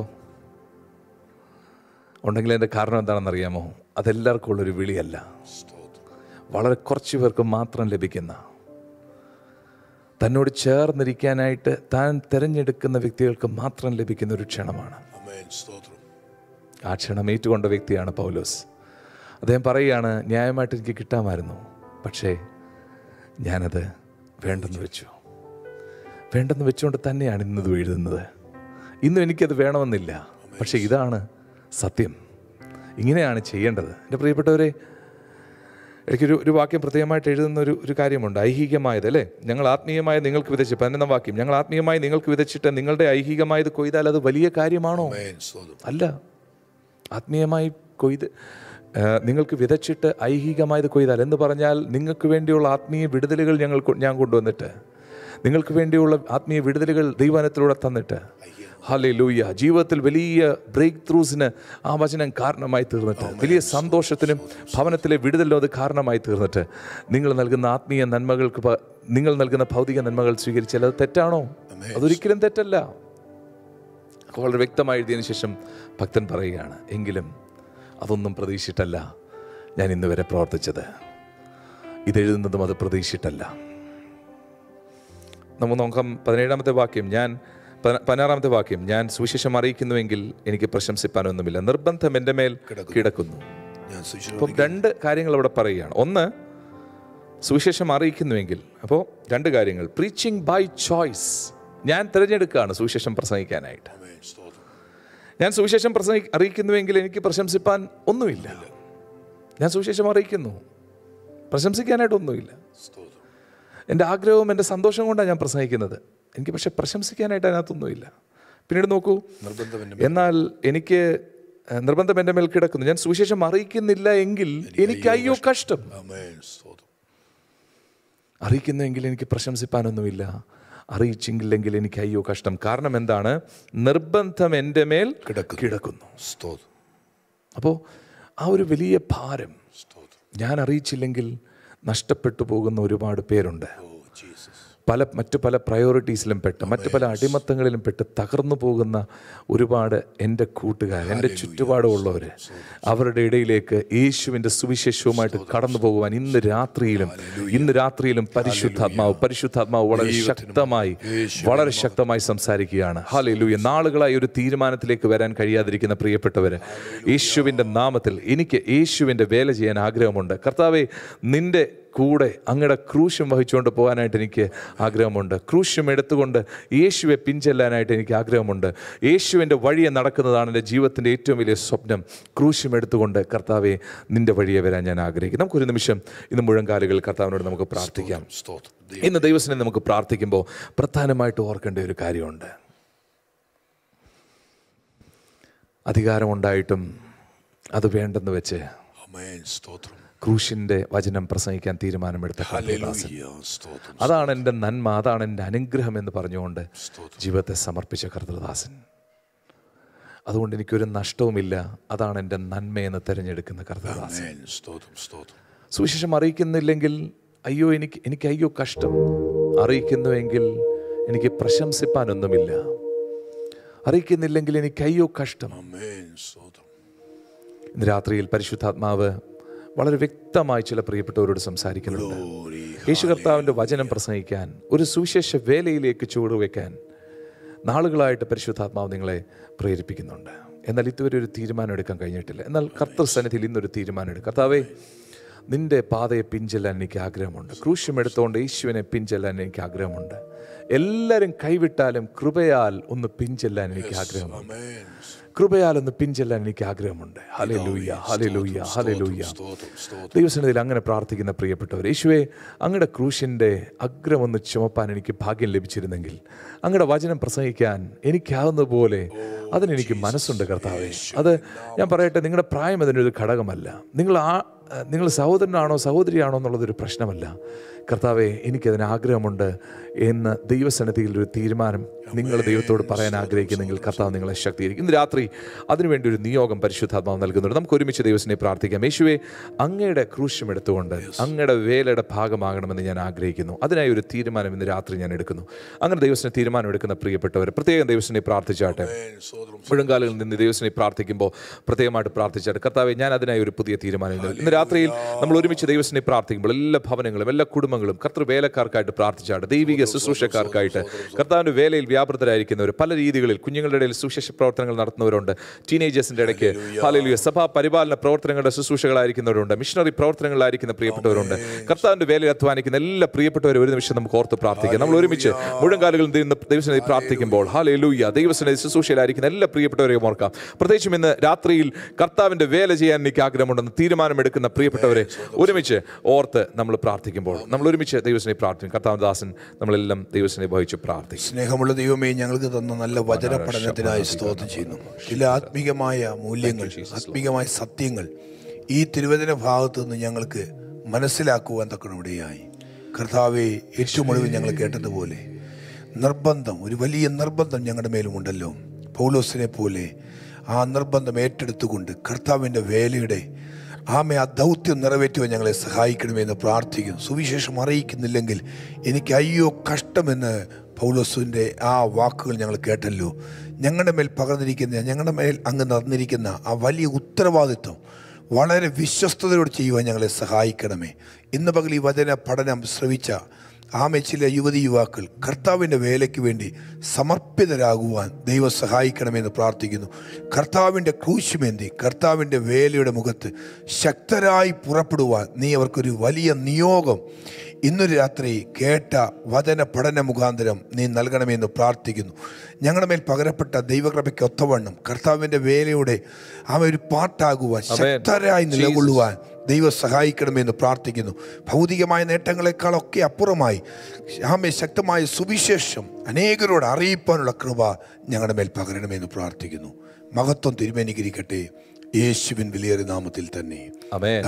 ഉണ്ടെങ്കിൽ അതിൻ്റെ കാരണം എന്താണെന്ന് അറിയാമോ അതെല്ലാവർക്കും ഉള്ളൊരു വിളിയല്ല സ്തോത്രം വളരെ കുറച്ച് പേർക്ക് മാത്രം ലഭിക്കുന്ന തന്നോട് ചേർന്നിരിക്കാനായിട്ട് താൻ തിരഞ്ഞെടുക്കുന്ന വ്യക്തികൾക്ക് മാത്രം ലഭിക്കുന്ന ഒരു ക്ഷണമാണ് ആമേൻ സ്തോത്രം ആ ക്ഷണം ഏറ്റുകൊണ്ട വ്യക്തിയാണ് പൗലോസ് അദ്ദേഹം പറയുകയാണ് ന്യായമായിട്ട് എനിക്ക് കിട്ടാമായിരുന്നു പക്ഷേ ഞാനത് വേണ്ടെന്ന് വെച്ചു വേണ്ടെന്ന് വെച്ചുകൊണ്ട് തന്നെയാണ് ഇന്നത് എഴുതുന്നത് ഇന്നും എനിക്കത് വേണമെന്നില്ല പക്ഷേ ഇതാണ് സത്യം ഇങ്ങനെയാണ് ചെയ്യേണ്ടത് എൻ്റെ പ്രിയപ്പെട്ടവരെ എനിക്കൊരു ഒരു വാക്യം പ്രത്യേകമായിട്ട് എഴുതുന്ന ഒരു ഒരു കാര്യമുണ്ട് ഐഹികമായത് അല്ലേ ഞങ്ങൾ ആത്മീയമായ നിങ്ങൾക്ക് വിതച്ച് പതിനൊന്നാം വാക്യം ഞങ്ങൾ ആത്മീയമായി നിങ്ങൾക്ക് വിതച്ചിട്ട് നിങ്ങളുടെ ഐഹികമായത് കൊയ്താൽ അത് വലിയ കാര്യമാണോ ആമേൻ സ്തോത്രം അല്ല ആത്മീയമായി കൊയ്ത് ആ, നിങ്ങൾക്ക് വിതച്ചിട്ട് ഐഹികമായത് കൊയ്താൽ എന്ന് പറഞ്ഞാൽ നിങ്ങൾക്ക് വേണ്ടിയുള്ള ആത്മീയ വിടുതലുകൾ ഞങ്ങൾ കൊ- ഞാൻ കൊണ്ടുവന്നിട്ട് നിങ്ങൾക്ക് വേണ്ടിയുള്ള ആത്മീയ വിടുതലുകൾ ദൈവനത്തിലൂടെ തന്നിട്ട് ഹലേ ലൂയ്യ ജീവിതത്തിൽ വലിയ ബ്രേക്ക് ത്രൂസിന് ആ വചനം കാരണമായി തീർന്നിട്ട് വലിയ സന്തോഷത്തിനും ഭവനത്തിലെ വിടുതലിനും അത് കാരണമായി തീർന്നിട്ട് നിങ്ങൾ നൽകുന്ന ആത്മീയ നന്മകൾക്ക് പ- നിങ്ങൾ നൽകുന്ന ഭൗതിക നന്മകൾ സ്വീകരിച്ചാൽ അത് തെറ്റാണോ അതൊരിക്കലും തെറ്റല്ല വളരെ വ്യക്തമായി എഴുതിയതിനു ശേഷം ഭക്തൻ പറയുകയാണ് എങ്കിലും അതൊന്നും പ്രതീക്ഷിച്ചിട്ടല്ല ഞാൻ ഇന്ന് വരെ പ്രവർത്തിച്ചത് ഇതെഴുതുന്നതും അത് പ്രതീക്ഷിച്ചിട്ടല്ല നമുക്ക് നോക്കാം പതിനേഴാമത്തെ വാക്യം ഞാൻ പതിന- പതിനാറാമത്തെ വാക്യം ഞാൻ സുവിശേഷം അറിയിക്കുന്നുവെങ്കിൽ എനിക്ക് പ്രശംസിപ്പാനൊന്നുമില്ല നിർബന്ധം എൻ്റെ മേൽ കിടക്കുന്നു ഞാൻ സുശീല അപ്പം രണ്ട് കാര്യങ്ങൾ അവിടെ പറയുകയാണ് ഒന്ന് സുവിശേഷം അറിയിക്കുന്നുവെങ്കിൽ അപ്പോൾ രണ്ട് കാര്യങ്ങൾ പ്രീച്ചിങ് ബൈ ചോയ്സ് ഞാൻ തിരഞ്ഞെടുക്കുകയാണ് സുവിശേഷം പ്രസംഗിക്കാനായിട്ട് ആമേൻ സ്തോത്രം ഞാൻ സുവിശേഷം പ്രസംഗി അറിയിക്കുന്നുവെങ്കിൽ എനിക്ക് പ്രശംസിപ്പാൻ ഒന്നുമില്ല ഞാൻ സുവിശേഷം അറിയിക്കുന്നു പ്രശംസിക്കാനായിട്ടൊന്നുമില്ല സ്തോത്രം എൻ്റെ ആഗ്രഹവും എൻ്റെ സന്തോഷം കൊണ്ടാണ് ഞാൻ പ്രസംഗിക്കുന്നത് എനിക്ക് പക്ഷെ പ്രശംസിക്കാനായിട്ട് അതിനകത്തൊന്നുമില്ല പിന്നീട് നോക്കൂ നിർബന്ധം എൻ്റെ എന്നാൽ എനിക്ക് ഏഹ്, നിർബന്ധം എൻ്റെ മേൽ കിടക്കുന്നു ഞാൻ സുവിശേഷം അറിയിക്കുന്നില്ല എങ്കിൽ എനിക്ക് അയ്യോ കഷ്ടം ആമേൻ സ്തോത്രം അറിയിക്കുന്നെങ്കിൽ എനിക്ക് പ്രശംസിപ്പാനൊന്നുമില്ല അറിയിച്ചെങ്കിലെങ്കിൽ എനിക്ക് അയ്യോ കഷ്ടം കാരണം എന്താണ് നിർബന്ധം എൻ്റെ മേൽ കിടക്കുന്നു. കിടക്കുന്നു സ്തോത്രം അപ്പോൾ ആ ഒരു വലിയ ഭാരം സ്തോത്രം ഞാൻ അറിയിച്ചില്ലെങ്കിൽ നഷ്ടപ്പെട്ടു പോകുന്ന ഒരുപാട് പേരുണ്ട് ഓ ജീസസ് പല മറ്റു പല പ്രയോറിറ്റീസിലും പെട്ട് മറ്റു പല അടിമത്തങ്ങളിലും പെട്ട് തകർന്നു പോകുന്ന ഒരുപാട് എൻ്റെ കൂട്ടുകാർ എൻ്റെ ചുറ്റുപാടുമുള്ളവർ അവരുടെ ഇടയിലേക്ക് യേശുവിൻ്റെ സുവിശേഷവുമായിട്ട് കടന്നു പോകുവാൻ ഇന്ന് രാത്രിയിലും ഇന്ന് രാത്രിയിലും പരിശുദ്ധാത്മാവ് പരിശുദ്ധാത്മാവ് വളരെ ശക്തമായി വളരെ ശക്തമായി സംസാരിക്കുകയാണ് ഹാലയിലൂയ നാളുകളായി ഒരു തീരുമാനത്തിലേക്ക് വരാൻ കഴിയാതിരിക്കുന്ന പ്രിയപ്പെട്ടവർ യേശുവിൻ്റെ നാമത്തിൽ എനിക്ക് യേശുവിൻ്റെ വേല ചെയ്യാൻ ആഗ്രഹമുണ്ട് കർത്താവെ നിന്റെ കൂടെ അങ്ങയുടെ ക്രൂശും വഹിച്ചുകൊണ്ട് പോകാനായിട്ട് എനിക്ക് ആഗ്രഹമുണ്ട് ക്രൂശും എടുത്തുകൊണ്ട് യേശുവെ പിഞ്ചെല്ലാനായിട്ട് എനിക്ക് ആഗ്രഹമുണ്ട് യേശുവിൻ്റെ വഴിയെ നടക്കുന്നതാണ് എൻ്റെ ജീവിതത്തിൻ്റെ ഏറ്റവും വലിയ സ്വപ്നം ക്രൂശും എടുത്തുകൊണ്ട് കർത്താവെ നിൻ്റെ വഴിയെ വരാൻ ഞാൻ ആഗ്രഹിക്കുന്നു നമുക്കൊരു നിമിഷം ഇന്ന് മുഴങ്കാലുകൾ കർത്താവിനോട് നമുക്ക് പ്രാർത്ഥിക്കാം സ്തോത്രം ഇന്ന് ദൈവത്തിനെ നമുക്ക് പ്രാർത്ഥിക്കുമ്പോൾ പ്രധാനമായിട്ട് ഓർക്കേണ്ട ഒരു കാര്യമുണ്ട് അധികാരമുണ്ടായിട്ടും അത് വേണ്ടെന്ന് വെച്ച് ആമേൻ സ്തോത്രം ക്രൂശിൻ്റെ വചനം പ്രസംഗിക്കാൻ തീരുമാനമെടുത്ത കർത്തൃദാസൻ ഹല്ലേലൂയ. സ്തോത്രം അതാണ് എൻ്റെ നന്മ അതാണ് എൻ്റെ അനുഗ്രഹം എന്ന് പറഞ്ഞുകൊണ്ട് ജീവിതത്തെ സമർപ്പിച്ച കർത്തൃദാസൻ അതുകൊണ്ട് എനിക്കൊരു നഷ്ടവുമില്ല അതാണ് എൻ്റെ നന്മയെന്ന് തിരഞ്ഞെടുക്കുന്ന കർത്തൃദാസൻ ആമേൻ. സ്തോത്രം സ്തോത്രം സുവിശേഷം അറിയിക്കുന്നില്ലെങ്കിൽ അയ്യോ എനിക്ക് എനിക്ക് അയ്യോ കഷ്ടം അറിയിക്കുന്നുവെങ്കിൽ എനിക്ക് പ്രശംസിപ്പാനൊന്നുമില്ല അറിയിക്കുന്നില്ലെങ്കിൽ എനിക്ക് അയ്യോ കഷ്ടം ആമേൻ. സ്തോത്രം ഇന്ന് രാത്രിയിൽ പരിശുദ്ധാത്മാവ് വളരെ വ്യക്തമായി ചില പ്രിയപ്പെട്ടവരോട് സംസാരിക്കുന്നുണ്ട് Glory. യേശു കർത്താവിൻ്റെ വചനം പ്രസംഗിക്കാൻ ഒരു സുവിശേഷ വേലയിലേക്ക് ചുവടുവെക്കാൻ നാളുകളായിട്ട് പരിശുദ്ധാത്മാവ് നിങ്ങളെ പ്രേരിപ്പിക്കുന്നുണ്ട് എന്നാൽ ഇതുവരെ ഒരു തീരുമാനം എടുക്കാൻ കഴിഞ്ഞിട്ടില്ല എന്നാൽ കർത്തൃ സന്നിധിയിൽ ഇന്നൊരു തീരുമാനം എടുക്കും കർത്താവേ നിന്റെ പാതയെ പിഞ്ചെല്ലാൻ എനിക്ക് ആഗ്രഹമുണ്ട് ക്രൂശം എടുത്തുകൊണ്ട് യേശുവിനെ പിഞ്ചെല്ലാൻ എനിക്ക് ആഗ്രഹമുണ്ട് എല്ലാവരും കൈവിട്ടാലും കൃപയാൽ ഒന്ന് പിഞ്ചെല്ലാൻ എനിക്ക് ആഗ്രഹമുണ്ട് ആമേൻ. കൃപയാൽ ഒന്ന് പിഞ്ചെല്ലാൻ എനിക്ക് ആഗ്രഹമുണ്ട് ഹലേ ലൂയ്യ ഹലേ ലൂയ്യ ഹലേ ലൂയ്യ സ്തോത്രം സ്തോത്രം ദൈവസന്നിധിയിൽ അങ്ങനെ പ്രാർത്ഥിക്കുന്ന പ്രിയപ്പെട്ടവർ യേശുവെ അങ്ങയുടെ ക്രൂശിൻ്റെ അഗ്രമൊന്ന് ചുമപ്പാൻ എനിക്ക് ഭാഗ്യം ലഭിച്ചിരുന്നെങ്കിൽ അങ്ങയുടെ വചനം പ്രസംഗിക്കാൻ എനിക്കാവുന്ന പോലെ അതിനെനിക്ക് മനസ്സുണ്ട് കർത്താവെ അത് ഞാൻ പറയട്ടെ നിങ്ങളുടെ പ്രായം അതിനൊരു ഘടകമല്ല നിങ്ങൾ ആ നിങ്ങൾ സഹോദരനാണോ സഹോദരിയാണോ എന്നുള്ളതൊരു പ്രശ്നമല്ല കർത്താവെ എനിക്കതിന് ആഗ്രഹമുണ്ട് എന്ന് ദൈവസന്നിധിയിൽ ഒരു തീരുമാനം നിങ്ങൾ ദൈവത്തോട് പറയാൻ ആഗ്രഹിക്കുന്നെങ്കിൽ കർത്താവ് നിങ്ങളെ ശക്തീകരിക്കും ഇന്ന് രാത്രി അതിനുവേണ്ടി ഒരു നിയോഗം പരിശുദ്ധാത്മാവ് നൽകുന്നുണ്ട് നമുക്ക് ഒരുമിച്ച് ദൈവത്തിനെ പ്രാർത്ഥിക്കാം യേശുവെ അങ്ങയുടെ ക്രൂശം എടുത്തുകൊണ്ട് അങ്ങയുടെ വേലയുടെ ഭാഗമാകണമെന്ന് ഞാൻ ആഗ്രഹിക്കുന്നു അതിനായി ഒരു തീരുമാനം ഇന്ന് രാത്രി ഞാൻ എടുക്കുന്നു അങ്ങനെ ദൈവത്തിനെ തീരുമാനം എടുക്കുന്ന പ്രിയപ്പെട്ടവർ പ്രത്യേകം ദൈവത്തിനെ പ്രാർത്ഥിച്ചാട്ടെ ആമേൻ. സ്തോത്രം മുഴങ്കാലുകളിൽ നിന്ന് ദൈവത്തിനെ പ്രാർത്ഥിക്കുമ്പോൾ പ്രത്യേകമായിട്ട് പ്രാർത്ഥിച്ചാട്ട് കർത്താവെ ഞാൻ അതിനായി ഒരു പുതിയ തീരുമാനം എടുക്കുന്നു. ഇന്ന് രാത്രിയിൽ നമ്മൾ ഒരുമിച്ച് ദൈവത്തിനെ പ്രാർത്ഥിക്കുമ്പോൾ എല്ലാ ഭവനങ്ങളും എല്ലാ കുടുംബങ്ങളും കർത്തൃ വേലക്കാർക്കായിട്ട് പ്രാർത്ഥിച്ചാട്ട് ദൈവിക ശുശ്രൂഷക്കാർക്കായിട്ട് കർത്താവിൻ്റെ വേലയിൽ വ്യാപൃതരായിരിക്കുന്നവർ പല രീതികളിൽ കുഞ്ഞുങ്ങളുടെ ഇടയിൽ സുശേഷ പ്രവർത്തനങ്ങൾ നടത്തുന്നവരുണ്ട് ടീനേജേഴ്സിൻ്റെ ഇടയ്ക്ക് ഹാലലുയ സഭാ പരിപാലന പ്രവർത്തനങ്ങളുടെ ശുശ്രൂഷകളായിരിക്കുന്നവരുണ്ട് മിഷണറി പ്രവർത്തനങ്ങളിലായിരിക്കുന്ന പ്രിയപ്പെട്ടവരുണ്ട് കർത്താവിൻ്റെ വേലയിൽ അധ്വാനിക്കുന്ന എല്ലാ പ്രിയപ്പെട്ടവരും ഒരു നിമിഷം നമുക്ക് ഓർത്ത് പ്രാർത്ഥിക്കാം നമ്മൾ ഒരുമിച്ച് മുഴങ്കാലുകളിൽ നിന്ന് ദൈവസന്നിധി പ്രാർത്ഥിക്കുമ്പോൾ ഹാലലൂയ ദൈവസന്നിധി ശുശ്രൂഷയിലായിരിക്കുന്ന എല്ലാ പ്രിയപ്പെട്ടവരെയും ഓർക്കാം പ്രത്യേകിച്ചും ഇന്ന് രാത്രിയിൽ കർത്താവിൻ്റെ വേല ചെയ്യാൻ എനിക്ക് ആഗ്രഹമുണ്ടെന്ന് തീരുമാനമെടുക്കുന്ന പ്രിയപ്പെട്ടവരെ ഒരുമിച്ച് ഓർത്ത് നമ്മൾ പ്രാർത്ഥിക്കുമ്പോൾ നമ്മൾ ഒരുമിച്ച് ദൈവസനെ പ്രാർത്ഥിക്കും കർത്താവ് ദാസൻ നമ്മളെല്ലാം ദൈവസനെ വഹിച്ച് പ്രാർത്ഥിക്കും സ്നേഹമുള്ള ദൈവമേ ഞങ്ങൾക്ക് തന്ന നല്ല വചന പഠനത്തിനായി സ്തോത്രം ചെയ്യുന്നു ചില ആത്മീകമായ മൂല്യങ്ങൾ ആത്മീകമായ സത്യങ്ങൾ ഈ തിരുവചന ഭാഗത്ത് നിന്ന് ഞങ്ങൾക്ക് മനസ്സിലാക്കുവാൻ തക്കണിവിടെയായി കർത്താവെ ഏറ്റവും ഒടുവിൽ ഞങ്ങൾ കേട്ടതുപോലെ നിർബന്ധം ഒരു വലിയ നിർബന്ധം ഞങ്ങളുടെ മേലുമുണ്ടല്ലോ പൗലോസിനെ പോലെ ആ നിർബന്ധം ഏറ്റെടുത്തുകൊണ്ട് കർത്താവിൻ്റെ വേലയുടെ ആമെ ആ ദൗത്യം നിറവേറ്റുവാൻ ഞങ്ങളെ സഹായിക്കണമെന്ന് പ്രാർത്ഥിക്കുന്നു സുവിശേഷം അറിയിക്കുന്നില്ലെങ്കിൽ എനിക്ക് അയ്യോ കഷ്ടമെന്ന് പൗലോസിൻ്റെ ആ വാക്കുകൾ ഞങ്ങൾ കേട്ടല്ലോ ഞങ്ങളുടെ മേൽ പകർന്നിരിക്കുന്ന ഞങ്ങളുടെ മേൽ അങ്ങ് നടന്നിരിക്കുന്ന ആ വലിയ ഉത്തരവാദിത്വം വളരെ വിശ്വസ്തയോട് ചെയ്യുവാൻ ഞങ്ങളെ സഹായിക്കണമേ ഇന്ന് പകൽ ഈ വചന പഠനം ശ്രവിച്ച ആമെ ചില യുവതി യുവാക്കൾ കർത്താവിൻ്റെ വേലയ്ക്ക് വേണ്ടി സമർപ്പിതരാകുവാൻ ദൈവം സഹായിക്കണമെന്ന് പ്രാർത്ഥിക്കുന്നു കർത്താവിൻ്റെ ക്രൂശുമേന്തി കർത്താവിൻ്റെ വേലയുടെ മുഖത്ത് ശക്തരായി പുറപ്പെടുവാൻ നീ അവർക്കൊരു വലിയ നിയോഗം ഇന്നൊരു രാത്രി കേട്ട വചന പഠന മുഖാന്തരം നീ നൽകണമെന്ന് പ്രാർത്ഥിക്കുന്നു ഞങ്ങളുടെ മേൽ പകരപ്പെട്ട ദൈവകൃപയ്ക്ക് ഒത്തവണ്ണം കർത്താവിൻ്റെ വേലയുടെ ആ ഒരു പാട്ടാകുവാൻ ശക്തരായി നിലകൊള്ളുവാൻ ദൈവം സഹായിക്കണമെന്ന് പ്രാർത്ഥിക്കുന്നു ഭൗതികമായ നേട്ടങ്ങളെക്കാളൊക്കെ അപ്പുറമായി ആമെ ശക്തമായ സുവിശേഷം അനേകരോട് അറിയിപ്പാനുള്ള കൃപ ഞങ്ങളുടെ മേൽ പകരണമെന്ന് പ്രാർത്ഥിക്കുന്നു മഹത്വം തിരുമേനികരിക്കട്ടെ യേശുവിൻ വിലയേറിയ നാമത്തിൽ തന്നെ അമേൻ